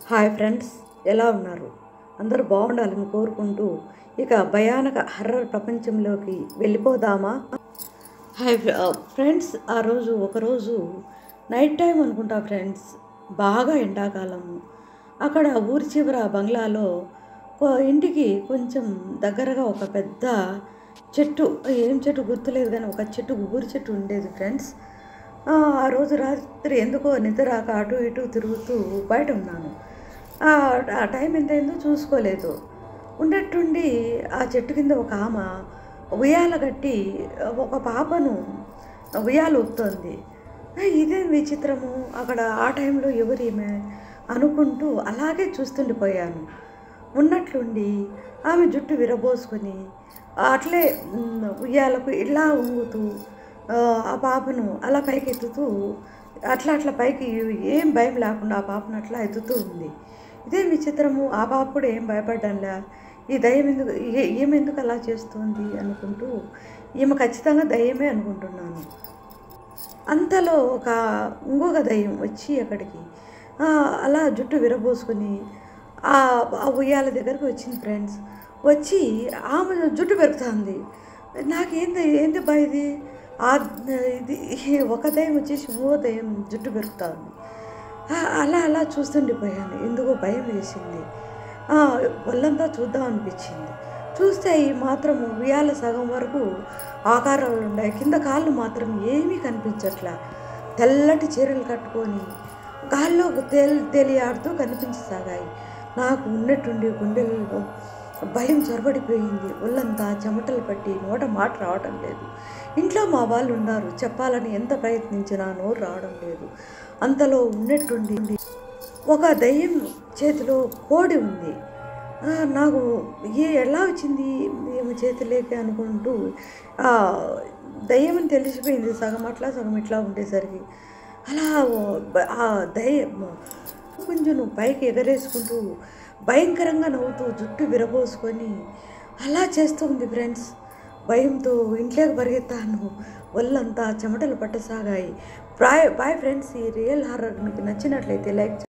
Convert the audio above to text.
hi friends ఎలా ఉన్నారు అందరూ బాగుండాలని కోరుకుంటూ ఇక భయానక హర్రర్ ప్రపంచంలోకి వెళ్ళిపోదామా హాయ్ ఫ్ర- ఆ, ఫ్రెండ్స్ ఆ రోజు ఒకరోజు నైట్ టైం అనుకుంటా ఫ్రెండ్స్ బాగా ఎండాకాలం అక్కడ ఊరి చివర బంగ్లాలో కొ- ఇంటికి కొంచెం దగ్గరగా ఒక పెద్ద చెట్టు ఏం చెట్టు గుర్తులేదు కానీ ఒక చెట్టు ఊరి చెట్టు ఉండేది ఫ్రెండ్స్ ఆ ఆ రోజు రాత్రి ఎందుకో నిద్ర రాక అటు ఇటు తిరుగుతూ బయట ఉన్నాను ఆ ఆ టైం ఎంత అయిందో చూసుకోలేదు ఉన్నట్టుండి ఆ చెట్టు కింద ఒక ఆమె ఉయ్యాల కట్టి ఒక పాపను ఉయ్యాల ఊపుతోంది "ఆ, ఇదేం విచిత్రము అక్కడ ఆ టైంలో ఎవరేమే అనుకుంటూ అలాగే చూస్తుండిపోయాను ఉన్నట్లుండి ఆమె జుట్టు విరబోసుకొని అట్లే మ్, ఉయ్యాలకు ఇలా ఊగుతూ ఆ, ఆ పాపను అలా పైకి ఎత్తుతూ అట్లా అట్లా పైకి ఏం భయం లేకుండా ఆ పాపను అట్లా ఎత్తుతూ ఉంది ఇదే విచిత్రము ఆ పాప కూడా ఏం భయపడ్డంలా ఈ దయ్యం ఎందుకు ఏ- ఈమె ఎందుకు అలా చేస్తుంది అనుకుంటూ ఈమె ఖచ్చితంగా దయ్యమే అనుకుంటున్నాను అంతలో ఒక ఇంకొక దయ్యం వచ్చి అక్కడికి ఆ, అలా జుట్టు విరబోసుకొని ఆ ఆ ఉయ్యాల దగ్గరికి వచ్చింది ఫ్రెండ్స్ వచ్చి ఆమె జుట్టు పెరుగుతుంది నాకేంది ఏంది బా ఇది ఆ ఇది ఒక దయ్యం వచ్చేసి ఓ దయ్యం జుట్టు పెరుగుతుంది అలా అలా చూస్తుండిపోయాను ఎందుకో భయం వేసింది ఆ, ఒళ్ళంతా చూద్దాం అనిపించింది చూస్తే ఈ మాత్రం ఉయ్యాల సగం వరకు ఆకారాలు ఉన్నాయి కింద కాళ్ళు మాత్రం ఏమీ కనిపించట్లా తెల్లటి చీరలు కట్టుకొని గాల్లో తేలి తేలియాడుతూ కనిపించసాగాయి నాకు ఉన్నట్టుండి గుండెలలో భయం చొరబడిపోయింది ఒళ్ళంతా చెమటలు పట్టి నోట మాట రావడం లేదు ఇంట్లో మా వాళ్ళు ఉన్నారు చెప్పాలని ఎంత ప్రయత్నించినా నోరు రావడం లేదు అంతలో ఉన్నట్టుండి ఒక దయ్యం చేతిలో కోడి ఉంది ఆ, నాకు ఏ ఎలా వచ్చింది ఏమో చేతిలోకి అనుకుంటూ ఆ, దయ్యం అని తెలిసిపోయింది సగం అట్లా సగం ఇట్లా ఉండేసరికి అలా ఓ బ- ఆ దయ్యం కొంచెం నువ్వు పైకి ఎగరేసుకుంటూ భయంకరంగా నవ్వుతూ జుట్టు విరబోసుకొని అలా చేస్తుంది ఫ్రెండ్స్ భయంతో ఇంట్లోకి పరిగెత్తాను ఒళ్ళంతా చెమటలు పట్టసాగాయి బాయ్ బాయ్ ఫ్రెండ్స్ ఈ రియల్ హారర్ మీకు నచ్చినట్లయితే లైక్